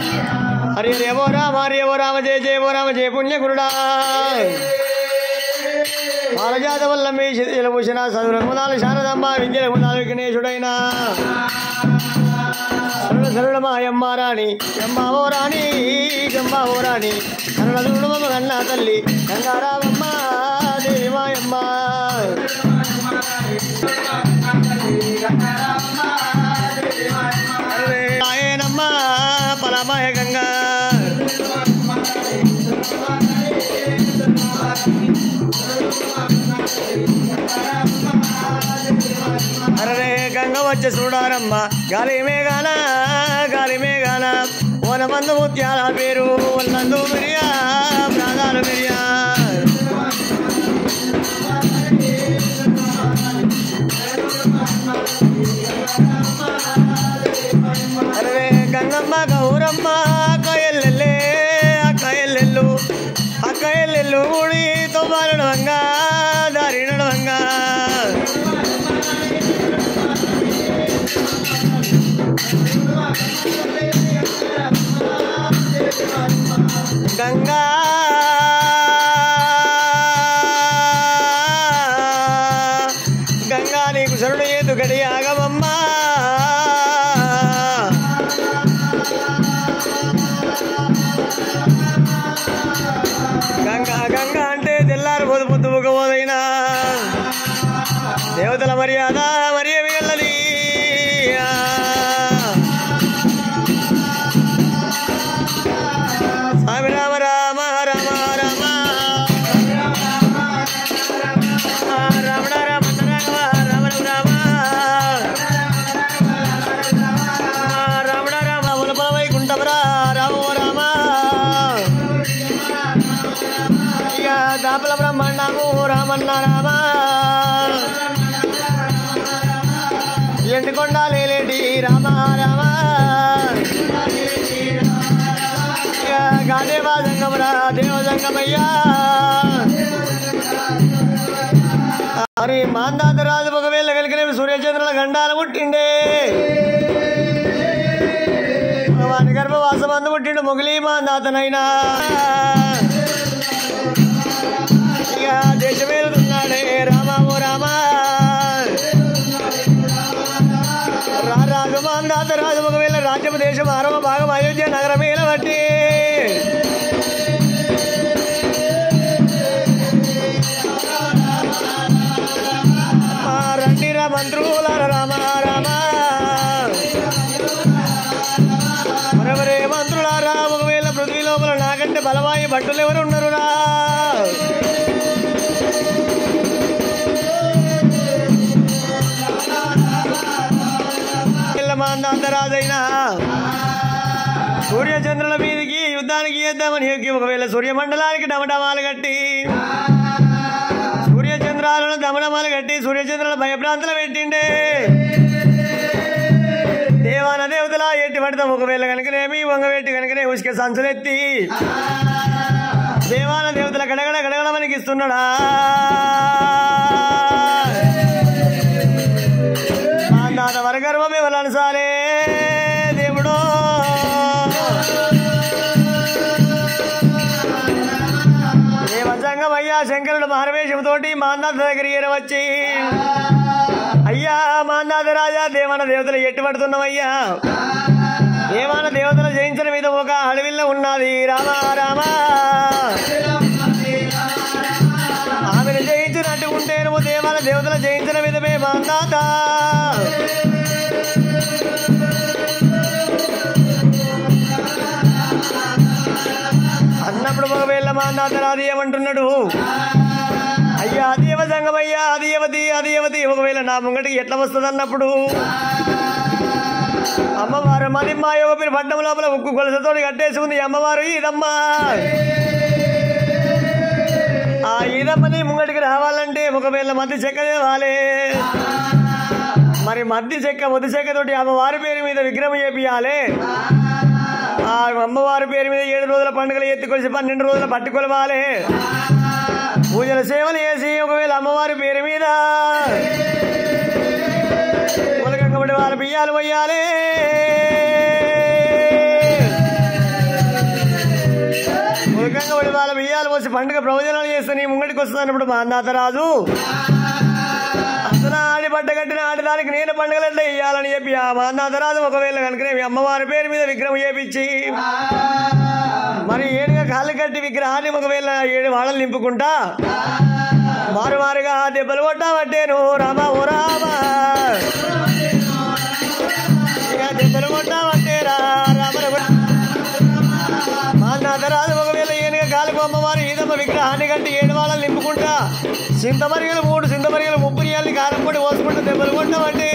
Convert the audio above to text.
హరి హరి ఓ రామ హరి ఓ రామ జయ జయ ఓ రామ జయ పుణ్య గురుడా పాలజాత వల్ల మీ శిలభూషణ సదురమునాలు శారదమ్మ విద్యలమునాలు విఘ్నేశుడైన సరుడ సరుడ మాయమ్మ రాణి ఎమ్మావో రాణి గమ్మావో రాణి సరుడ సరుడు మమ్మ కన్న తల్లి గంగారామమ్మ దేవి మాయమ్మ అరే ఆయనమ్మ పలమాయ గంగా అరే గంగ వచ్చే చూడారమ్మ గాలి మేఘాల గాలి మేఘాల ఓనమందు ముత్యాల పేరు ఒళ్ళందు మిరియా ప్రాణాలు మిరియా అరే గంగమ్మ గౌరమ్మ అక్కయల్లెల్లే అక్కయల్లెల్లు అక్కయల్లెల్లు గుడి తొమ్మాలడు వంగా దారి నడవంగా గంగా గంగా నీకు శరుడు ఏదు గడి ఆగమమ్మా గంగా గంగా అంటే తెల్లారు పొద్దు పొద్దు పోదైనా దేవతల మర్యాద మరి వెళ్ళది స్వామి రామ రామ రామ రామ రమణ రమణ రామ రమణ రామ రమణ రామ ఉలపల వైకుంఠమరా రామ రామ ఇక దాపల బ్రహ్మణము రామన్న రామ ఎండుకొండ లేలేటి రామ రామ ఇక గాదేవా జంగమరా దేవ జంగమయ్యా మరి మాందాత రాజు ఒకవేళ కలిగిన సూర్యచంద్రుల గండాలు పుట్టిండే వాని గర్భవాసం అందు పుట్టిండు మొగిలి మాందాతనైనా ఇక దేశమేలుతున్నాడే రామ ఓ రామ రా రాజు మాందాత రాజు ఒకవేళ రాజ్యము దేశం ఆరవ భాగం అయోధ్య నగరమేల బట్టి ఆ రండి రా మంత్రుల రామ రామ మరెవరే మంత్రులారా ఒకవేళ పృథ్వీ లోపల నాకంటే బలవాయి భట్టులు ఎవరు ఉన్నారు రా మాందాంతరాజైనా సూర్యచంద్రుల మీదకి యుద్ధానికి చేద్దామని ఎక్కి ఒకవేళ సూర్యమండలానికి డమడమాలు కట్టి సూర్యచంద్రాలను దమడమాలు కట్టి సూర్యచంద్రుల భయభ్రాంతులు పెట్టిండే దేవాన దేవతల ఎట్టి పడతాం ఒకవేళ కనుకనేమి వంగబెట్టి కనుకనే ఉసుక సంచులెత్తి దేవాన దేవతల గడగడ గడగడ మనకి ఇస్తున్నాడా మా నాన్న వరగర్వమే వలనసాలే దేవుడో దేవసంగం అయ్యా శంకరుడు మహర్వేషంతోటి మాందాత దగ్గర వచ్చి అయ్యా మాందాత రాజా దేవన దేవతలు ఎట్టి పడుతున్నామయ్యా దేవాన దేవతలు జయించిన మీద ఒక అడవిలో ఉన్నది రామ రామ ఆమెను జయించినట్టు ఉంటే నువ్వు దేవాల దేవతలు జయించిన విధమే మాందాత అన్నప్పుడు ఒకవేళ మాందాత రాది ఏమంటున్నాడు అయ్యా అదేవ సంగమయ్యా అదేవతి అదేవతి ఒకవేళ నా ముంగటికి ఎట్లా వస్తుంది అన్నప్పుడు అమ్మవారు మది మా యోపిని పడ్డం లోపల ఉక్కు గొలుసతో కట్టేసుకుంది ఈ అమ్మవారు ఈదమ్మా ఆ ఈదమ్మని ముంగటికి రావాలంటే ఒకవేళ మధ్య చెక్క తేవాలి మరి మధ్య చెక్క ముద్దు చెక్కతోటి అమ్మవారి పేరు మీద విగ్రహం చేపియాలి ఆ అమ్మవారి పేరు మీద ఏడు రోజుల పండుగలు ఎత్తుకొలిసి పన్నెండు రోజుల పట్టుకొలవాలి పూజల సేవలు చేసి ఒకవేళ అమ్మవారి పేరు మీద ఉలకంగబడి వాళ్ళ బియ్యాలు పోయాలి పోసి పండుగ ప్రవచనాలు చేస్తే నీ ముంగడికి వస్తుందన్నప్పుడు మా అన్నాత రాజు అసలు ఆడి బట్ట కట్టిన ఆడదానికి నేను పండుగలు ఎట్లా ఇయ్యాలని చెప్పి ఆ మా అన్నాత రాజు ఒకవేళ కనుక మీ అమ్మవారి పేరు మీద విగ్రహం చేపించి మరి ఏడుగా కాళ్ళు కట్టి విగ్రహాన్ని ఒకవేళ ఏడు వాడలు నింపుకుంటా మారు మారుగా దెబ్బలు కొట్టావట్టేను రామ ఓ రామ ఇక దెబ్బలు కొట్టావట్టేరా రామ మా నాథరాజు ఒకవేళ ఏనుగ కాలుకు అమ్మవారు ఈదమ్మ విగ్రహాన్ని కట్టి ఏడు వాళ్ళని నింపుకుంటా చింతమరిగలు మూడు చింతమరిగలు ముప్పు నీళ్ళని కారం పొడి పోసుకుంటూ దెబ్బలు కొట్టామంటే